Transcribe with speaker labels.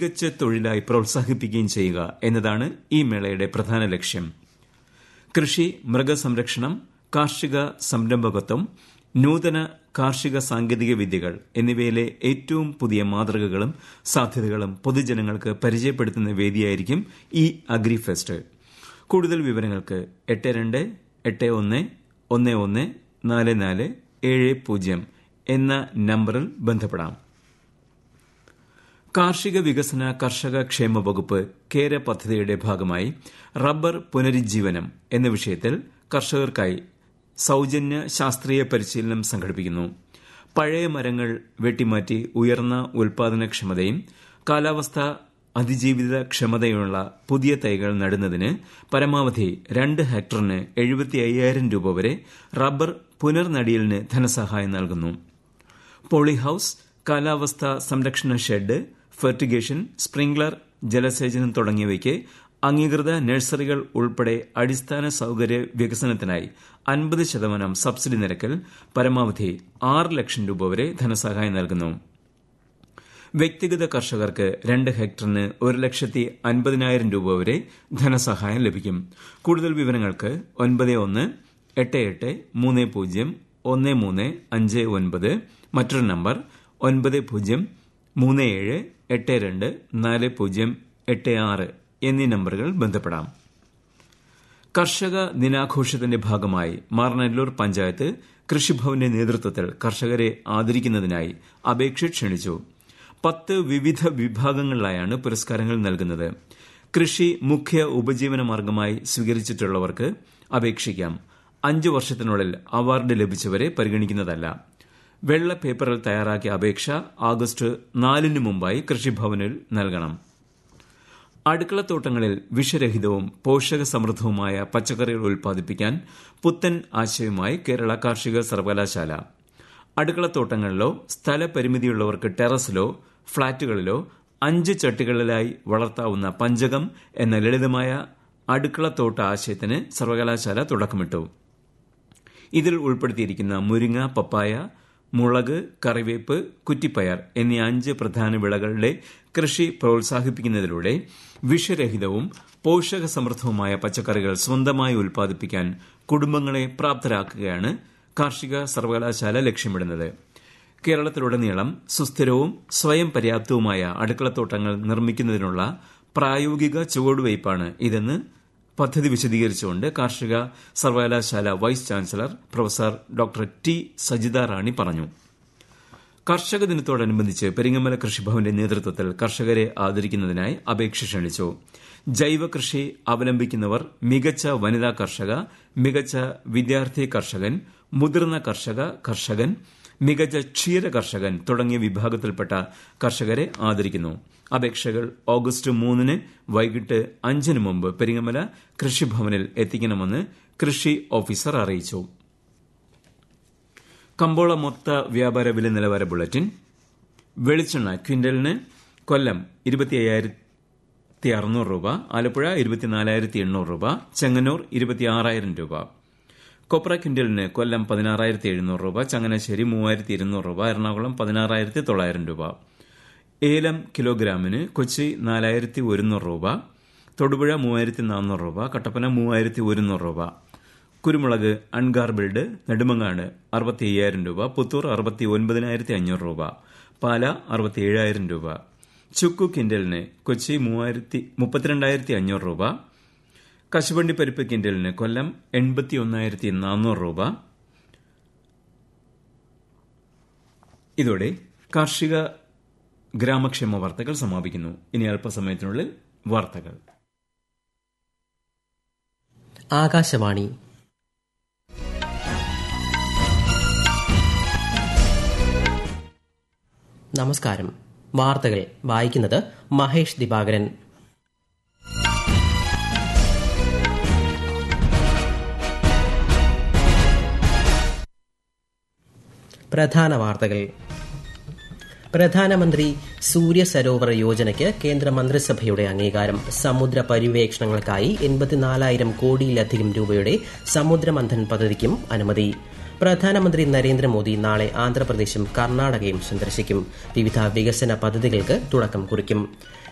Speaker 1: മികച്ച തൊഴിലായി പ്രോത്സാഹിപ്പിക്കുകയും ചെയ്യുക എന്നതാണ് ഈ മേളയുടെ പ്രധാന ലക്ഷ്യം കൃഷി മൃഗസംരക്ഷണം കാർഷിക സംരംഭകത്വം നൂതന കാർഷിക സാങ്കേതിക വിദ്യകൾ എന്നിവയിലെ ഏറ്റവും പുതിയ മാതൃകകളും സാധ്യതകളും പൊതുജനങ്ങൾക്ക് പരിചയപ്പെടുത്തുന്ന വേദിയായിരിക്കും ഈ അഗ്രി ഫെസ്റ്റ് കൂടുതൽ വിവരങ്ങൾക്ക് എട്ട് രണ്ട് എട്ട് ഒന്ന് ഒന്ന് ഒന്ന് നാല് നാല് ഏഴ് പൂജ്യം എന്ന നമ്പറിൽ ബന്ധപ്പെടാം കാർഷിക വികസന കർഷക ക്ഷേമ വകുപ്പ് കേര പദ്ധതിയുടെ ഭാഗമായി റബ്ബർ പുനരുജ്ജീവനം എന്ന വിഷയത്തിൽ കർഷകർക്കായി സൌജന്യ ശാസ്ത്രീയ പരിശീലനം സംഘടിപ്പിക്കുന്നു പഴയ മരങ്ങൾ വെട്ടിമാറ്റി ഉയർന്ന ഉൽപാദനക്ഷമതയും കാലാവസ്ഥ അതിജീവിത ക്ഷമതയുള്ള പുതിയ തൈകൾ നടുന്നതിന് പരമാവധി രണ്ട് ഹെക്ടറിന് എഴുപത്തി അയ്യായിരം രൂപ വരെ റബ്ബർ പുനർനടിയലിന് ധനസഹായം നൽകുന്നു പോളിഹൌസ് കാലാവസ്ഥ സംരക്ഷണ ഷെഡ് ഫെർട്ടിഗേഷൻ സ്പ്രിംഗ്ലർ ജലസേചനം തുടങ്ങിയവയ്ക്ക് അംഗീകൃത നഴ്സറികൾ ഉൾപ്പെടെ അടിസ്ഥാന സൌകര്യ വികസനത്തിനായി അൻപത് ശതമാനം സബ്സിഡി നിരക്കിൽ പരമാവധി ആറ് ലക്ഷം രൂപ വരെ ധനസഹായം നൽകുന്നു വ്യക്തിഗത കർഷകർക്ക് രണ്ട് ഹെക്ടറിന് ഒരു ലക്ഷത്തി അൻപതിനായിരം രൂപ വരെ ധനസഹായം ലഭിക്കും കൂടുതൽ വിവരങ്ങൾക്ക് ഒൻപത് ഒന്ന് എട്ട് എട്ട് മൂന്ന് പൂജ്യം ഒന്ന് മൂന്ന് അഞ്ച് ഒൻപത് മറ്റൊരു നമ്പർ ഒൻപത് പൂജ്യം മൂന്ന് ഏഴ് എട്ട് രണ്ട് നാല് പൂജ്യം എട്ട് ആറ് എന്നീ നമ്പറുകൾ ബന്ധപ്പെടാം കർഷക ദിനാഘോഷത്തിന്റെ ഭാഗമായി മാറനല്ലൂർ പഞ്ചായത്ത് കൃഷിഭവന്റെ നേതൃത്വത്തിൽ കർഷകരെ ആദരിക്കുന്നതിനായി അപേക്ഷ ക്ഷണിച്ചു പത്ത് വിവിധ വിഭാഗങ്ങളിലായാണ് പുരസ്കാരങ്ങൾ നൽകുന്നത് കൃഷി മുഖ്യ ഉപജീവന മാർഗമായി സ്വീകരിച്ചിട്ടുള്ളവർക്ക് അപേക്ഷിക്കാം അഞ്ചു വർഷത്തിനുള്ളിൽ അവാർഡ് ലഭിച്ചവരെ പരിഗണിക്കുന്നതല്ല വെള്ള പേപ്പറിൽ തയ്യാറാക്കിയ അപേക്ഷ ആഗസ്റ്റ് നാലിന് മുമ്പായി കൃഷിഭവനിൽ നൽകണം അടുക്കളത്തോട്ടങ്ങളിൽ വിഷരഹിതവും പോഷക സമൃദ്ധവുമായ പച്ചക്കറികൾ ഉൽപ്പാദിപ്പിക്കാൻ പുത്തൻ ആശയവുമായി കേരള കാർഷിക സർവകലാശാല അടുക്കളത്തോട്ടങ്ങളിലോ സ്ഥലപരിമിതിയുള്ളവർക്ക് ടെറസിലോ ഫ്ളാറ്റുകളിലോ അഞ്ച് ചട്ടികളിലായി വളർത്താവുന്ന പഞ്ചകം എന്ന ലളിതമായ അടുക്കളത്തോട്ട ആശയത്തിന് സർവകലാശാല തുടക്കമിട്ടു ഇതിൽ ഉൾപ്പെടുത്തിയിരിക്കുന്ന മുരിങ്ങ പപ്പായ മുളക് കറിവേപ്പ് കുറ്റിപ്പയർ എന്നീ അഞ്ച് പ്രധാന വിളകളുടെ കൃഷി പ്രോത്സാഹിപ്പിക്കുന്നതിലൂടെ വിഷരഹിതവും പോഷക സമൃദ്ധവുമായ പച്ചക്കറികൾ സ്വന്തമായി ഉൽപ്പാദിപ്പിക്കാൻ കുടുംബങ്ങളെ പ്രാപ്തരാക്കുകയാണ് കാർഷിക സർവകലാശാല ലക്ഷ്യമിടുന്നത് കേരളത്തിലുടനീളം സുസ്ഥിരവും സ്വയം പര്യാപ്തവുമായ അടുക്കളത്തോട്ടങ്ങൾ നിർമ്മിക്കുന്നതിനുള്ള പ്രായോഗിക ചുവടുവയ്പ്പാണ് ഇതെന്ന് പദ്ധതി വിശദീകരിച്ചുകൊണ്ട് കാർഷിക സർവകലാശാല vice chancellor professor doctor T Sajitha Rani പറഞ്ഞു കർഷക ദിനത്തോടനുബന്ധിച്ച് പെരിങ്ങമല കൃഷിഭവന്റെ നേതൃത്വത്തിൽ കർഷകരെ ആദരിക്കുന്നതിനായി അപേക്ഷ ക്ഷണിച്ചു ജൈവ കൃഷി അവലംബിക്കുന്നവർ മികച്ച വനിതാ കർഷക മികച്ച വിദ്യാർത്ഥി കർഷകൻ മുതിർന്ന കർഷക കർഷകൻ മികച്ച ക്ഷീര കർഷകൻ തുടങ്ങിയ വിഭാഗത്തിൽപ്പെട്ട കർഷകരെ ആദരിക്കുന്നു അപേക്ഷകൾ ഓഗസ്റ്റ് മൂന്നിന് വൈകിട്ട് അഞ്ചിന് മുമ്പ് പെരിങ്ങമല കൃഷിഭവനിൽ എത്തിക്കണമെന്ന് കൃഷി ഓഫീസർ അറിയിച്ചു കമ്പോള മൊത്ത വ്യാപാര വില നിലവാര ബുള്ളറ്റിൻ വെളിച്ചെണ്ണ ക്വിന്റലിന് കൊല്ലം ഇരുപത്തി അയ്യായിരത്തി അറുന്നൂറ് രൂപ ആലപ്പുഴ ഇരുപത്തിനാലായിരത്തി എണ്ണൂറ് രൂപ ചെങ്ങന്നൂർ ഇരുപത്തിയാറായിരം രൂപ കൊപ്ര ക്വിന്റലിന് കൊല്ലം പതിനാറായിരത്തി എഴുന്നൂറ് രൂപ ചങ്ങനാശ്ശേരി മൂവായിരത്തി ഇരുന്നൂറ് രൂപ എറണാകുളം പതിനാറായിരത്തി തൊള്ളായിരം രൂപ ഏലം കിലോഗ്രാമിന് കൊച്ചി നാലായിരത്തി ഒരുന്നൂറ് രൂപ തൊടുപുഴ മൂവായിരത്തി നാനൂറ് രൂപ കട്ടപ്പന മൂവായിരത്തി ഒരുന്നൂറ് രൂപ കുരുമുളക് അൺഗാർബിൾഡ് നെടുമങ്ങാട് അറുപത്തി അയ്യായിരം രൂപ പുത്തൂർ അറുപത്തി ഒൻപതിനായിരത്തി അഞ്ഞൂറ് രൂപ പാല അറുപത്തി ഏഴായിരം രൂപ ചുക്കു കിൻഡലിന് കൊച്ചി മൂവായിരത്തി മുപ്പത്തിരണ്ടായിരത്തി അഞ്ഞൂറ് രൂപ കശുവണ്ടി പരിപ്പ് കിൻഡലിന് കൊല്ലം എൺപത്തി ഒന്നായിരത്തി നാനൂറ് രൂപ ഇതോടെ കാർഷിക ഗ്രാമക്ഷേമ വാർത്തകൾ സമാപിക്കുന്നു ഇനി അല്പസമയത്തിനുള്ളിൽ വാർത്തകൾ
Speaker 2: ആകാശവാണി നമസ്കാരം വാർത്തകൾ വായിക്കുന്നത് മഹേഷ് ദിവാകരൻ പ്രധാന വാർത്തകൾ പ്രധാനമന്ത്രി സൂര്യ സരോവർ യോജനയ്ക്ക് കേന്ദ്ര മന്ത്രിസഭയുടെ അംഗീകാരം സമുദ്ര പര്യവേക്ഷണങ്ങൾക്കായി എൺപത്തിനാലായിരം കോടിയിലധികം രൂപയുടെ സമുദ്രമന്ഥൻ പദ്ധതിക്കും അനുമതി പ്രധാനമന്ത്രി നരേന്ദ്രമോദി നാളെ ആന്ധ്രാപ്രദേശും കർണാടകയും സന്ദർശിക്കും വിവിധ വികസന പദ്ധതികൾക്ക് തുടക്കം കുറിക്കും